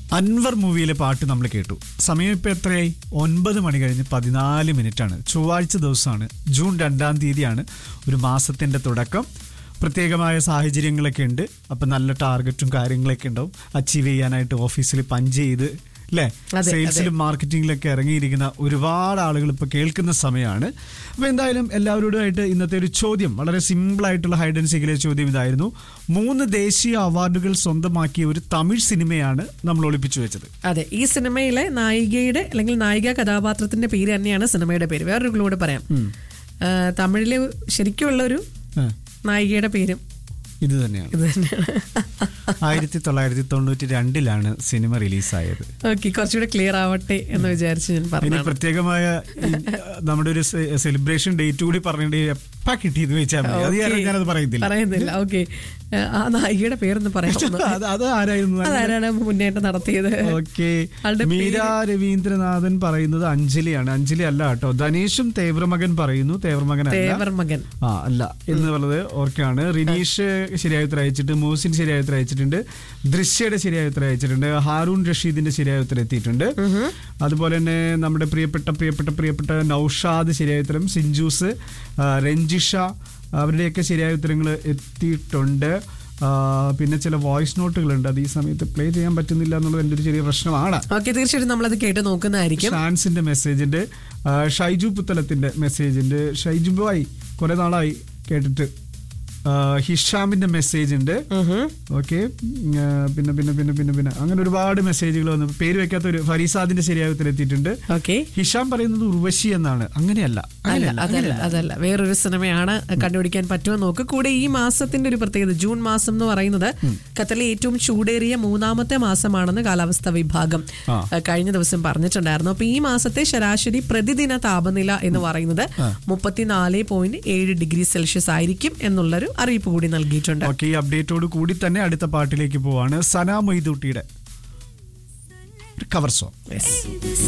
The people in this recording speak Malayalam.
അൻവർ മൂവിയിലെ പാട്ട് നമ്മൾ കേട്ടു സമയം ഇപ്പൊ എത്രയായി ഒൻപത് മണി കഴിഞ്ഞ് പതിനാല് മിനിറ്റ് ആണ് ചൊവ്വാഴ്ച ദിവസമാണ് ജൂൺ രണ്ടാം തീയതിയാണ് ഒരു മാസത്തിന്റെ തുടക്കം പ്രത്യേകമായ സാഹചര്യങ്ങളൊക്കെ ഉണ്ട് അപ്പം നല്ല ടാർഗറ്റും കാര്യങ്ങളൊക്കെ ഉണ്ടാവും അച്ചീവ് ചെയ്യാനായിട്ട് ഓഫീസിൽ പഞ്ച് ചെയ്ത് അല്ലേ അതെ, സെയിൽസിലും മാർക്കറ്റിംഗിലൊക്കെ ഇറങ്ങിയിരിക്കുന്ന ഒരുപാട് ആളുകൾ ഇപ്പോൾ കേൾക്കുന്ന സമയമാണ് അപ്പോൾ എന്തായാലും എല്ലാവരോടുമായിട്ട് ഇന്നത്തെ ഒരു ചോദ്യം വളരെ സിമ്പിൾ ആയിട്ടുള്ള ഹൈഡ് ആൻഡ് സീക്കിലെ ചോദ്യം ഇതായിരുന്നു മൂന്ന് ദേശീയ അവാർഡുകൾ സ്വന്തമാക്കിയ ഒരു തമിഴ് സിനിമയാണ് നമ്മൾ ഒളിപ്പിച്ചു വെച്ചത് അതെ ഈ സിനിമയിലെ നായികയുടെ അല്ലെങ്കിൽ നായിക കഥാപാത്രത്തിന്റെ പേര് തന്നെയാണ് സിനിമയുടെ പേര് വേറൊരു ക്ലൂ കൂടെ പറയാം ആ, തമിഴിലെ ശരിക്കുള്ള ഒരു ആ, നായികയുടെ പേരും ഇത് തന്നെയാണ് ഇത് തന്നെയാണ് ആയിരത്തി തൊള്ളായിരത്തി തൊണ്ണൂറ്റി രണ്ടിലാണ് സിനിമ റിലീസായത് ഓക്കെ കുറച്ചുകൂടെ ക്ലിയർ ആവട്ടെ എന്ന് വിചാരിച്ച് ഞാൻ ഇനി പറഞ്ഞു പ്രത്യേകമായ ഈ, നമ്മുടെ ഒരു സെലിബ്രേഷൻ ഡേറ്റ് കൂടി പറഞ്ഞിട്ട് എപ്പാ കിട്ടിയത് ചോദിച്ചാൽ മതി അത് കാരണം ഞാനത് പറയുന്നില്ല പറയുന്നില്ല ഓക്കെ ആ നായികയുടെ പേരൊന്ന് പറയാം അത് അത് ആരായിരുന്നു അതാരാണ് മുന്നേറ്റം നടത്തിയത് ഓക്കെ ആളുടെ മീര രവീന്ദ്രനാഥൻ പറയുന്നത് അഞ്ജലിയാണ് അഞ്ജലി അല്ല കേട്ടോ ധനീഷും തേവ്രമകൻ പറയുന്നു തേവ്രമകൻ അല്ല തേവർ മകൻ ആ അല്ല എന്നുള്ളത് ഓർക്കാണ് റിനീഷ് ശരിയായ ഉത്തരം അയച്ചിട്ട് മൂസിൻ ശരിയായ ഉത്തരം അയച്ചിട്ടുണ്ട് ദൃശ്യയുടെ ശരിയായ ഉത്തരം അയച്ചിട്ടുണ്ട് ഹാറൂൺ റഷീദിന്റെ ശരിയായ ഉത്തരം എത്തിയിട്ടുണ്ട് അതുപോലെ തന്നെ നമ്മുടെ പ്രിയപ്പെട്ട പ്രിയപ്പെട്ട പ്രിയപ്പെട്ട നൌഷാദ് ശരിയായ ഉത്തരം സിഞ്ചൂസ് ആ, രഞ്ജിഷ അവരുടെയൊക്കെ ശരിയായ ഉത്തരങ്ങൾ എത്തിയിട്ടുണ്ട് ആ, പിന്നെ ചില വോയിസ് നോട്ടുകളുണ്ട് അത് ഈ സമയത്ത് പ്ലേ ചെയ്യാൻ പറ്റുന്നില്ല എന്നുള്ളത് എൻ്റെ ഒരു ചെറിയ പ്രശ്നമാണ് ഓക്കെ തീർച്ചയായിട്ടും നമ്മളത് കേട്ട് നോക്കുന്നതായിരിക്കും ഷാൻസിന്റെ മെസ്സേജ് ഉണ്ട് ആ, ഷൈജു പുത്തലത്തിന്റെ മെസ്സേജ് ഉണ്ട് ഷൈജു ബോയ് കുറെ നാളായി കേട്ടിട്ട് ആ, ഹിഷാമിന്റെ മെസ്സേജ് ഉണ്ട് ഓക്കെ പിന്നെ പിന്നെ പിന്നെ പിന്നെ പിന്നെ അങ്ങനെ ഒരുപാട് മെസ്സേജുകൾ വന്നു പേര് വെക്കാത്ത ഒരു ഫരീസാദിന്റെ ശരിയായ ഉത്തരം എത്തിയിട്ടുണ്ട് ഓക്കെ ഹിഷാം പറയുന്നത് ഉർവശി എന്നാണ് അങ്ങനെയല്ല അല്ല അങ്ങനെയല്ല അതല്ല അതല്ല വേറൊരു സിനിമയാണ് കണ്ടുപിടിക്കാൻ പറ്റുമോ നോക്ക് കൂടെ ഈ മാസത്തിന്റെ ഒരു പ്രത്യേകത ജൂൺ മാസം എന്ന് പറയുന്നത് ഖത്തറിലെ ഏറ്റവും ചൂടേറിയ മൂന്നാമത്തെ മാസമാണെന്ന് കാലാവസ്ഥാ വിഭാഗം ആ. ഏഹ്, കഴിഞ്ഞ ദിവസം പറഞ്ഞിട്ടുണ്ടായിരുന്നു അപ്പൊ ഈ മാസത്തെ ശരാശരി പ്രതിദിന താപനില എന്ന് പറയുന്നത് മുപ്പത്തിനാല് പോയിന്റ് ഏഴ് ഡിഗ്രി സെൽഷ്യസ് ആയിരിക്കും എന്നുള്ളൊരു അറിയിപ്പ് കൂടി നൽകിയിട്ടുണ്ട് ഓക്കെ ഈ അപ്ഡേറ്റോട് കൂടി തന്നെ അടുത്ത പാട്ടിലേക്ക് പോവാണ് സന മൊയ്തൂട്ടിയുടെ കവർ സോങ് Yes.